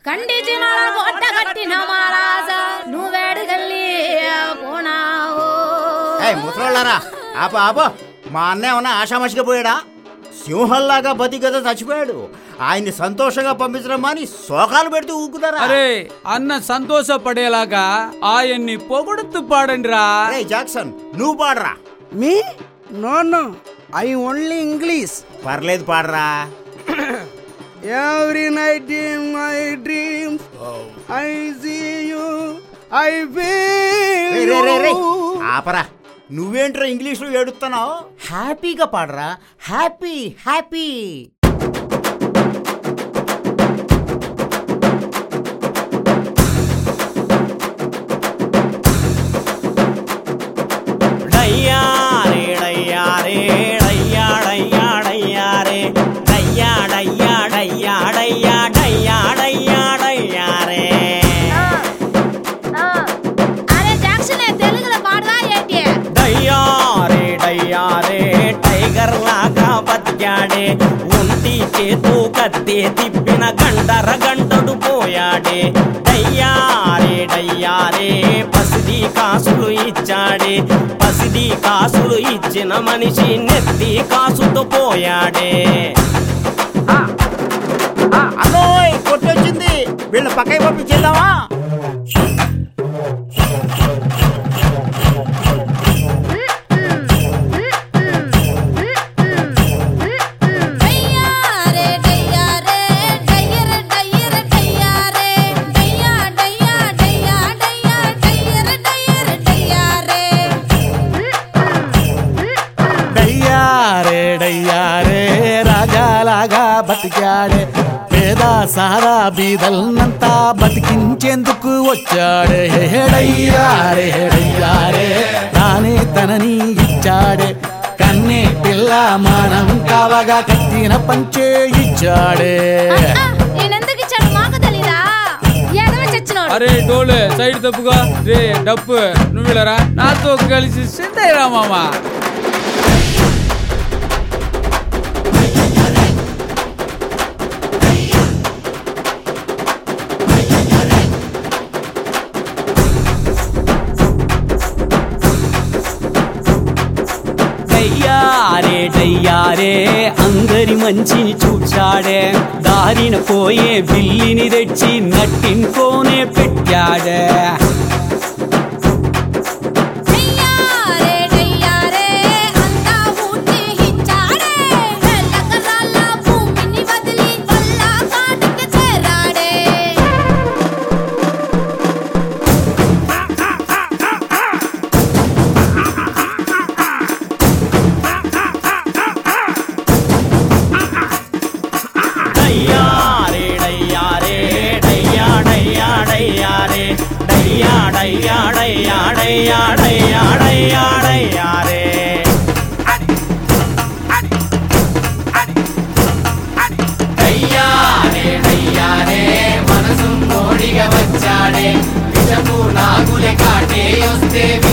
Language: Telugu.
ఖండించిన గొడ్డ కట్టిన మహారాజా నువ్వేడుకెళ్ళి పోనావు ఏయ్ ముసలోళ్ళారా ఆప ఆప మా అన్న ఏమన్నా ఆషామాషిగా పోయాడా సింహంలాగా బతి కదా చచ్చిపోయాడు ఆయన్ని సంతోషంగా పంపించడం మాని శోకాలు పెడుతూ ఊకుతారా అరే అన్న సంతోషపడేలాగా ఆయన్ని పొగడుతూ పాడండి రా ఏయ్ జాక్సన్ నువ్వు పాడరా me no no I only English పర్లేదు పాడరా every night in my dreams I see you I రే, రే, రే, రే. ఫీల్ ఆపరా నువ్వేంట్రా ఇంగ్లీష్లో ఏడుస్తున్నావు హ్యాపీగా పాడరా హ్యాపీ హ్యాపీ డయ్యారే డయ్యారే డయ్యా డయ్యా డయ్యారే డయ్యా డయ్యా డయ్యా డయ్యా డయ్యా డయ్యా డయ్యారే అరే జాక్సన్ తెలుగులో పాడరా ఏంటి డయ్యారే డయ్యారే టైగర్ లాగా బతికాడే ఒంటి చేతు కత్తి తిప్పిన గంటర గంటడు పోయాడే డయ్యారే డయ్యారే పసిడి కాసులు ఇచ్చాడే పసిడి కాసులు ఇచ్చిన మనిషి నెత్తి కాసుతో పోయాడే అన్నోయ్ కొట్టొచ్చింది వీళ్ళ పక్కకి పంపించేద్దామా డయ్యారే డయ్యారే డయ్యర డయ్యర డయ్యారే డయ్యా డయ్యా డయ్యా డయ్యా డయ్యర డయ్యర డయ్యారే డయ్యారే డయ్యారే రాజాలాగా బతికాడే పేద సారా బీదల్నంతా బతికించేందుకు వచ్చాడే డయ్యారే డయ్యారే తానే తనని ఇచ్చాడే కన్నే పిల్ల మానం కావగా కట్టిన పంచే ఇచ్చాడే నేనెందుకు ఇచ్చాడు మాకు తెలీదా ఎదవ చచ్చినోడు అరే డోలే సైడ్ తప్పుగా రే డప్పు నువ్వు వెళ్ళరా నాతో కలిసి సిందయ్యరా మామ డయ్యారే డయ్యారే అందరి మంచిని చూచాడే దారిన పోయే బిల్లిని తెచ్చి నట్టింకోనే పెట్టాడే డయ్యారే డయ్యారే అంతా ఊటి ఇచ్చాడే ఎల్లకరాల భూమిని వదిలి వల్ల కాటికి చేరాడే డయ్యారే డయ్యారే డయ్యా డయ్యా డయ్యారే డయ్యా డయ్యా డయ్యా డయ్యా డయ్యా డయ్యా డయ్యారే డయ్యారే డయ్యారే మనసు మోడిగా వచ్చాడే విషపు నాగులే కాటే వస్తే